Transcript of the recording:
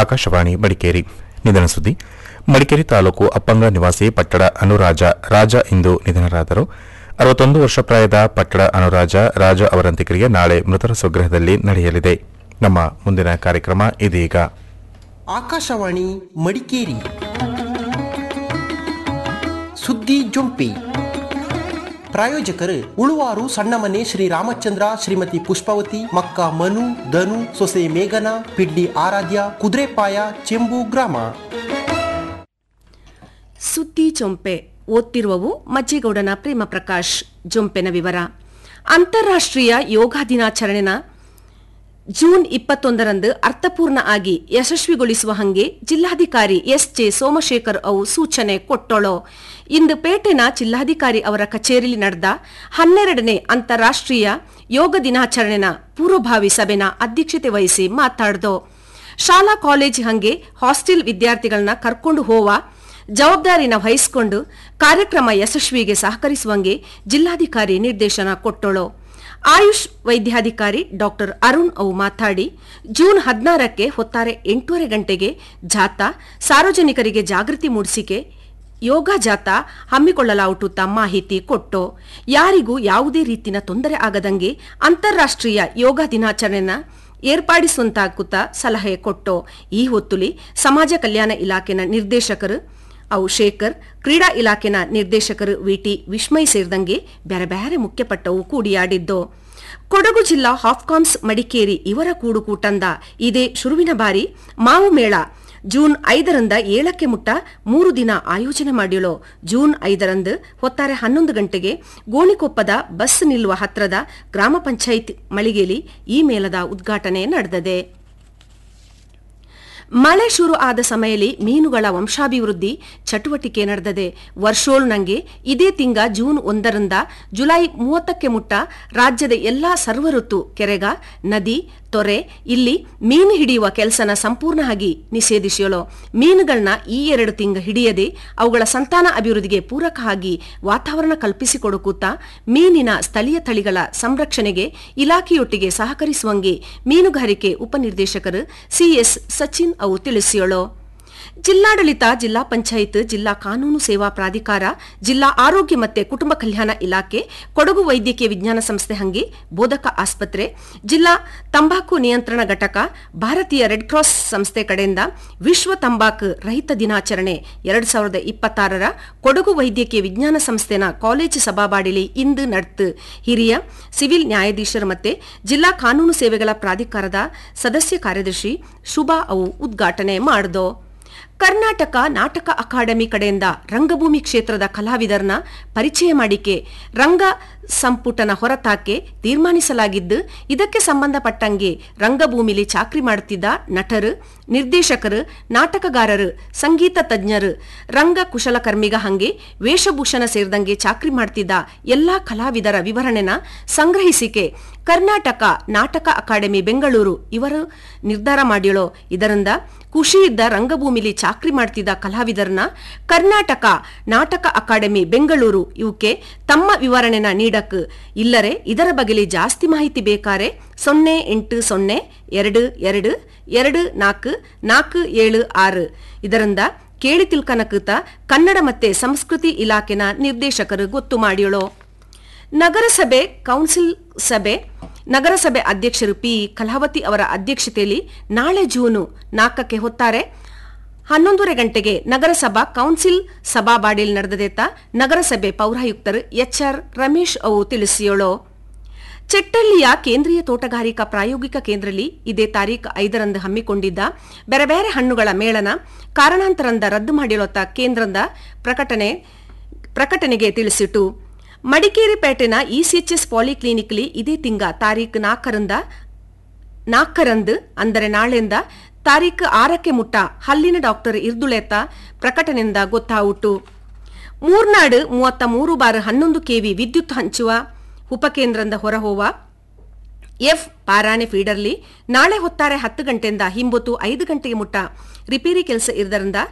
ಆಕಾಶವಾಣಿ ಮಡಿಕೇರಿ ನಿಧನ ಸುದ್ದಿ ಮಡಿಕೇರಿ ತಾಲೂಕು ಅಪ್ಪಂಗ ನಿವಾಸಿ ಪಟ್ಟಡ ಅನುರಾಜ ರಾಜ ಇಂದು ನಿಧನರಾದರು ಅರವತ್ತೊಂದು ವರ್ಷ ಪ್ರಾಯದ ಪಟ್ಟಡ ಅನುರಾಜ ರಾಜ ಅವರ ಅಂತ್ಯಕ್ರಿಯೆ ನಾಳೆ ಮೃತರ ಸ್ವಗೃಹದಲ್ಲಿ ನಡೆಯಲಿದೆ ನಮ್ಮ ಮುಂದಿನ ಕಾರ್ಯಕ್ರಮ ಇದೀಗ ಆಕಾಶವಾಣಿ ಮಡಿಕೇರಿ ಸುದ್ದಿ ಜೊಂಪಿ ಪ್ರಾಯೋಜಕರು ಉಳುವಾರು ಸಣ್ಣಮನೆ ಶ್ರೀ ರಾಮಚಂದ್ರ ಶ್ರೀಮತಿ ಪುಷ್ಪಾವತಿ ಮಕ್ಕ ಮನು ಧನು ಸೊಸೆ ಮೇಘನ ಪಿಡ್ಡಿ ಆರಾಧ್ಯ ಕುದುರೆಪಾಯ ಚೆಂಬು ಗ್ರಾಮ ಸುದ್ದಿ ಜೊಂಪೆ ಓದ್ತಿರುವವು ಮಜ್ಜೇಗೌಡನ ಪ್ರೇಮ ಪ್ರಕಾಶ್ ಜೊಂಪೆನ ವಿವರ ಅಂತಾರಾಷ್ಟ್ರೀಯ ಯೋಗ ದಿನಾಚರಣೆನ ಜೂನ್ ಇಪ್ಪತ್ತೊಂದರಂದು ಅರ್ಥಪೂರ್ಣ ಆಗಿ ಯಶಸ್ವಿಗೊಳಿಸುವ ಹಂಗೆ ಜಿಲ್ಲಾಧಿಕಾರಿ ಎಸ್ ಜೆ ಸೋಮಶೇಖರ್ ಅವು ಸೂಚನೆ ಕೊಟ್ಟೋಳೋ ಇಂದು ಪೇಟೆನ ಜಿಲ್ಲಾಧಿಕಾರಿ ಅವರ ಕಚೇರಿಯಲ್ಲಿ ನಡೆದ ಹನ್ನೆರಡನೇ ಅಂತಾರಾಷ್ಟ್ರೀಯ ಯೋಗ ದಿನಾಚರಣೆನ ಪೂರ್ವಭಾವಿ ಸಭೆನ ಅಧ್ಯಕ್ಷತೆ ವಹಿಸಿ ಮಾತಾಡ್ದೋ ಶಾಲಾ ಕಾಲೇಜ್ ಹಂಗೆ ಹಾಸ್ಟೆಲ್ ವಿದ್ಯಾರ್ಥಿಗಳನ್ನ ಕರ್ಕೊಂಡು ಹೋವ ಜವಾಬ್ದಾರಿನ ವಹಿಸಿಕೊಂಡು ಕಾರ್ಯಕ್ರಮ ಯಶಸ್ವಿಗೆ ಸಹಕರಿಸುವಂಗೆ ಜಿಲ್ಲಾಧಿಕಾರಿ ನಿರ್ದೇಶನ ಕೊಟ್ಟೋಳು ಆಯುಷ್ ವೈದ್ಯಾಧಿಕಾರಿ ಡಾಕ್ಟರ್ ಅರುಣ್ ಅವು ಮಾತಾಡಿ ಜೂನ್ ಹದಿನಾರಕ್ಕೆ ಹೊತ್ತಾರೆ ಎಂಟೂವರೆ ಗಂಟೆಗೆ ಜಾಥಾ ಸಾರ್ವಜನಿಕರಿಗೆ ಜಾಗೃತಿ ಮೂಡಿಸಿಕೆ ಯೋಗ ಜಾಥಾ ಹಮ್ಮಿಕೊಳ್ಳಲಾವುಟುತ್ತ ಮಾಹಿತಿ ಕೊಟ್ಟು ಯಾರಿಗೂ ಯಾವುದೇ ರೀತಿನ ತೊಂದರೆ ಆಗದಂಗೆ ಅಂತಾರಾಷ್ಟ್ರೀಯ ಯೋಗ ದಿನಾಚರಣೆನ ಏರ್ಪಡಿಸುವಂತಾಗುತ್ತ ಸಲಹೆ ಕೊಟ್ಟು ಈ ಹೊತ್ತುಲಿ ಸಮಾಜ ಕಲ್ಯಾಣ ಇಲಾಖೆನ ನಿರ್ದೇಶಕರು ಅವು ಶೇಖರ್ ಕ್ರೀಡಾ ಇಲಾಖೆನ ನಿರ್ದೇಶಕರು ವಿಟಿ ವಿಸ್ಮಯ್ ಸೇರಿದಂಗೆ ಬ್ಯಾರೆ ಬ್ಯಾರೆ ಮುಖ್ಯಪಟ್ಟವು ಕೂಡಿಯಾಡಿದ್ದು ಕೊಡಗು ಜಿಲ್ಲಾ ಹಾಫ್ಕಾಮ್ಸ್ ಮಡಿಕೇರಿ ಇವರ ಕೂಡುಕೂಟಂದ ಇದೇ ಶುರುವಿನ ಬಾರಿ ಮಾವು ಮೇಳ ಜೂನ್ ಐದರಿಂದ ಏಳಕ್ಕೆ ಮುಟ್ಟ ಮೂರು ದಿನ ಆಯೋಜನೆ ಮಾಡಿಯಳು ಜೂನ್ ಐದರಂದು ಹೊತ್ತಾರೆ ಹನ್ನೊಂದು ಗಂಟೆಗೆ ಗೋಣಿಕೊಪ್ಪದ ಬಸ್ ನಿಲ್ಲುವ ಹತ್ರದ ಗ್ರಾಮ ಪಂಚಾಯತ್ ಮಳಿಗೆಯಲ್ಲಿ ಈ ಮೇಳದ ಉದ್ಘಾಟನೆ ನಡೆದಿದೆ ಮಳೆ ಶುರು ಆದ ಸಮಯದಲ್ಲಿ ಮೀನುಗಳ ವಂಶಾಭಿವೃದ್ಧಿ ಚಟುವಟಿಕೆ ನಡೆದಿದೆ ವರ್ಷೋಳು ನಂಗೆ ಇದೇ ತಿಂಗ ಜೂನ್ ಒಂದರಿಂದ ಜುಲೈ ಮೂವತ್ತಕ್ಕೆ ಮುಟ್ಟ ರಾಜ್ಯದ ಎಲ್ಲಾ ಸರ್ವಋತು ಕೆರೆಗ ನದಿ ತೊರೆ ಇಲ್ಲಿ ಮೀನು ಹಿಡಿಯುವ ಕೆಲಸನ ಸಂಪೂರ್ಣವಾಗಿ ನಿಷೇಧಿಸಿಯಳು ಮೀನುಗಳನ್ನ ಈ ಎರಡು ತಿಂಗ ಹಿಡಿಯದೆ ಅವುಗಳ ಸಂತಾನ ಅಭಿವೃದ್ಧಿಗೆ ಪೂರಕ ಆಗಿ ವಾತಾವರಣ ಕಲ್ಪಿಸಿಕೊಡುಕುತ್ತಾ ಮೀನಿನ ಸ್ಥಳೀಯ ತಳಿಗಳ ಸಂರಕ್ಷಣೆಗೆ ಇಲಾಖೆಯೊಟ್ಟಿಗೆ ಸಹಕರಿಸುವಂಗೆ ಮೀನುಗಾರಿಕೆ ಉಪನಿರ್ದೇಶಕರು ಸಿಎಸ್ ಸಚಿನ್ ಅವು ತಿಳಿಸಿಯಳು ಜಿಲ್ಲಾಡಳಿತ ಜಿಲ್ಲಾ ಪಂಚಾಯತ್ ಜಿಲ್ಲಾ ಕಾನೂನು ಸೇವಾ ಪ್ರಾಧಿಕಾರ ಜಿಲ್ಲಾ ಆರೋಗ್ಯ ಮತ್ತೆ ಕುಟುಂಬ ಕಲ್ಯಾಣ ಇಲಾಖೆ ಕೊಡಗು ವೈದ್ಯಕೀಯ ವಿಜ್ಞಾನ ಸಂಸ್ಥೆ ಹಂಗೆ ಬೋಧಕ ಆಸ್ಪತ್ರೆ ಜಿಲ್ಲಾ ತಂಬಾಕು ನಿಯಂತ್ರಣ ಘಟಕ ಭಾರತೀಯ ರೆಡ್ ಕ್ರಾಸ್ ಸಂಸ್ಥೆ ಕಡೆಯಿಂದ ವಿಶ್ವ ತಂಬಾಕು ರಹಿತ ದಿನಾಚರಣೆ ಎರಡ್ ಸಾವಿರದ ಇಪ್ಪತ್ತಾರರ ಕೊಡಗು ವೈದ್ಯಕೀಯ ವಿಜ್ಞಾನ ಸಂಸ್ಥೆನ ಕಾಲೇಜು ಸಭಾಬಾಡಿಲಿ ಇಂದು ನಡೆತು ಹಿರಿಯ ಸಿವಿಲ್ ನ್ಯಾಯಾಧೀಶರು ಮತ್ತೆ ಜಿಲ್ಲಾ ಕಾನೂನು ಸೇವೆಗಳ ಪ್ರಾಧಿಕಾರದ ಸದಸ್ಯ ಕಾರ್ಯದರ್ಶಿ ಶುಭಾ ಅವು ಉದ್ಘಾಟನೆ ಮಾಡಿದೋ ಕರ್ನಾಟಕ ನಾಟಕ ಅಕಾಡೆಮಿ ಕಡೆಯಿಂದ ರಂಗಭೂಮಿ ಕ್ಷೇತ್ರದ ಕಲಾವಿದರನ್ನ ಪರಿಚಯ ಮಾಡಿಕೆ ರಂಗ ಸಂಪುಟನ ಹೊರತಾಕೆ ತೀರ್ಮಾನಿಸಲಾಗಿದ್ದು ಇದಕ್ಕೆ ಸಂಬಂಧಪಟ್ಟಂಗೆ ರಂಗಭೂಮಿಲಿ ಚಾಕ್ರಿ ಮಾಡುತ್ತಿದ್ದ ನಟರು ನಿರ್ದೇಶಕರು ನಾಟಕಗಾರರು ಸಂಗೀತ ತಜ್ಞರು ರಂಗ ಕುಶಲಕರ್ಮಿಗ ಹಂಗೆ ವೇಷಭೂಷಣ ಸೇರಿದಂಗೆ ಚಾಕ್ರಿ ಮಾಡ್ತಿದ್ದ ಎಲ್ಲಾ ಕಲಾವಿದರ ವಿವರಣೆನ ಸಂಗ್ರಹಿಸಿಕೆ ಕರ್ನಾಟಕ ನಾಟಕ ಅಕಾಡೆಮಿ ಬೆಂಗಳೂರು ಇವರು ನಿರ್ಧಾರ ಮಾಡಿಯಳೋ ಇದರಿಂದ ಖುಷಿಯಿದ್ದ ರಂಗಭೂಮಿಲಿ ಚಾಕ್ರಿ ಮಾಡ್ತಿದ್ದ ಕಲಾವಿದರನ್ನ ಕರ್ನಾಟಕ ನಾಟಕ ಅಕಾಡೆಮಿ ಬೆಂಗಳೂರು ಇವಕ್ಕೆ ತಮ್ಮ ವಿವರಣೆನ ನೀಡಕ್ ಇಲ್ಲರೆ ಇದರ ಬಗೆಲಿ ಜಾಸ್ತಿ ಮಾಹಿತಿ ಬೇಕಾರೆ ಸೊನ್ನೆ ಎಂಟು ಸೊನ್ನೆ ಎರಡು ಎರಡು ಎರಡು ನಾಲ್ಕು ನಾಲ್ಕು ಏಳು ಆರು ಇದರಿಂದ ಕೇಳಿ ತಿಳ್ಕನಕುತ ಕನ್ನಡ ಮತ್ತೆ ಸಂಸ್ಕೃತಿ ಇಲಾಖೆನ ನಿರ್ದೇಶಕರು ಗೊತ್ತು ಮಾಡಿಯಳೋ ನಗರಸಭೆ ಕೌನ್ಸಿಲ್ ಸಭೆ ನಗರಸಭೆ ಅಧ್ಯಕ್ಷರು ಪಿ ಕಲಾವತಿ ಅವರ ಅಧ್ಯಕ್ಷತೆಯಲ್ಲಿ ನಾಳೆ ಜೂನು ನಾಲ್ಕಕ್ಕೆ ಹೊತ್ತಾರೆ ಹನ್ನೊಂದೂವರೆ ಗಂಟೆಗೆ ನಗರಸಭಾ ಕೌನ್ಸಿಲ್ ಸಭಾಬಾಡಿಯಲ್ಲಿ ನಡೆದದೆತ್ತ ನಗರಸಭೆ ಪೌರಾಯುಕ್ತರು ಎಚ್ಆರ್ ರಮೇಶ್ ಅವು ತಿಳಿಸಿಯೋಳು ಚೆಟ್ಟಳ್ಳಿಯ ಕೇಂದ್ರೀಯ ತೋಟಗಾರಿಕಾ ಪ್ರಾಯೋಗಿಕ ಕೇಂದ್ರದಲ್ಲಿ ಇದೇ ತಾರೀಖು ಐದರಂದು ಹಮ್ಮಿಕೊಂಡಿದ್ದ ಬೇರೆ ಬೇರೆ ಹಣ್ಣುಗಳ ಮೇಳನ ಕಾರಣಾಂತರಂದ ರದ್ದು ಮಾಡಿರೋತ್ತ ಕೇಂದ್ರದ ಪ್ರಕಟಣೆ ಪ್ರಕಟಣೆಗೆ ತಿಳಿಸಿಟ್ಟು ಮಡಿಕೇರಿ ಪೇಟೆನ ಇಸಿಎಚ್ಎಸ್ ಪಾಲಿಕ್ಲಿನಿಕ್ಲಿ ಇದೇ ತಿಂಗ ತಾರೀಖು ನಾಲ್ಕರಿಂದ ನಾಲ್ಕರಂದು ಅಂದರೆ ನಾಳೆಯಿಂದ ತಾರೀಖು ಆರಕ್ಕೆ ಮುಟ್ಟ ಹಲ್ಲಿನ ಡಾಕ್ಟರ್ ಇರ್ದುಳೆತ್ತ ಪ್ರಕಟಣೆಯಿಂದ ಗೊತ್ತಾವುಟು ಮೂರ್ನಾಡು ಮೂವತ್ತ ಮೂರು ಬಾರ್ ಹನ್ನೊಂದು ಕೆವಿ ವಿದ್ಯುತ್ ಹಂಚುವ ಉಪಕೇಂದ್ರದ ಹೊರಹೋವ ಎಫ್ ಪಾರಾಣೆ ಫೀಡರ್ಲಿ ನಾಳೆ ಹೊತ್ತಾರೆ ಹತ್ತು ಗಂಟೆಯಿಂದ ಹಿಂಬೊತ್ತು ಐದು ಗಂಟೆಗೆ ಮುಟ್ಟ ರಿಪೇರಿ ಕೆಲಸ ಇರದರಿಂದ